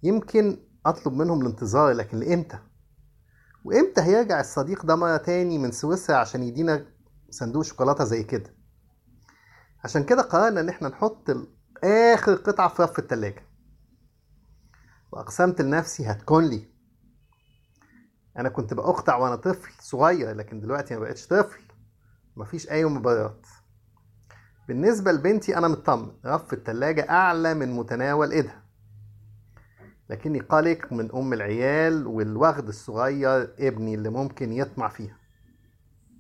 يمكن أطلب منهم الانتظار لكن لإمتى؟ وإمتى هيرجع الصديق ده مرة تاني من سويسرا عشان يدينا صندوق شوكولاتة زي كده؟ عشان كده قررنا إن إحنا نحط ال- آخر قطعة في رف التلاجة وأقسمت لنفسي هتكون لي أنا كنت بأقطع وأنا طفل صغير لكن دلوقتي ما بقتش طفل مفيش أي مبررات بالنسبة لبنتي أنا مطمن رف التلاجة أعلى من متناول إيدها لكني قلق من أم العيال والوغد الصغير ابني اللي ممكن يطمع فيها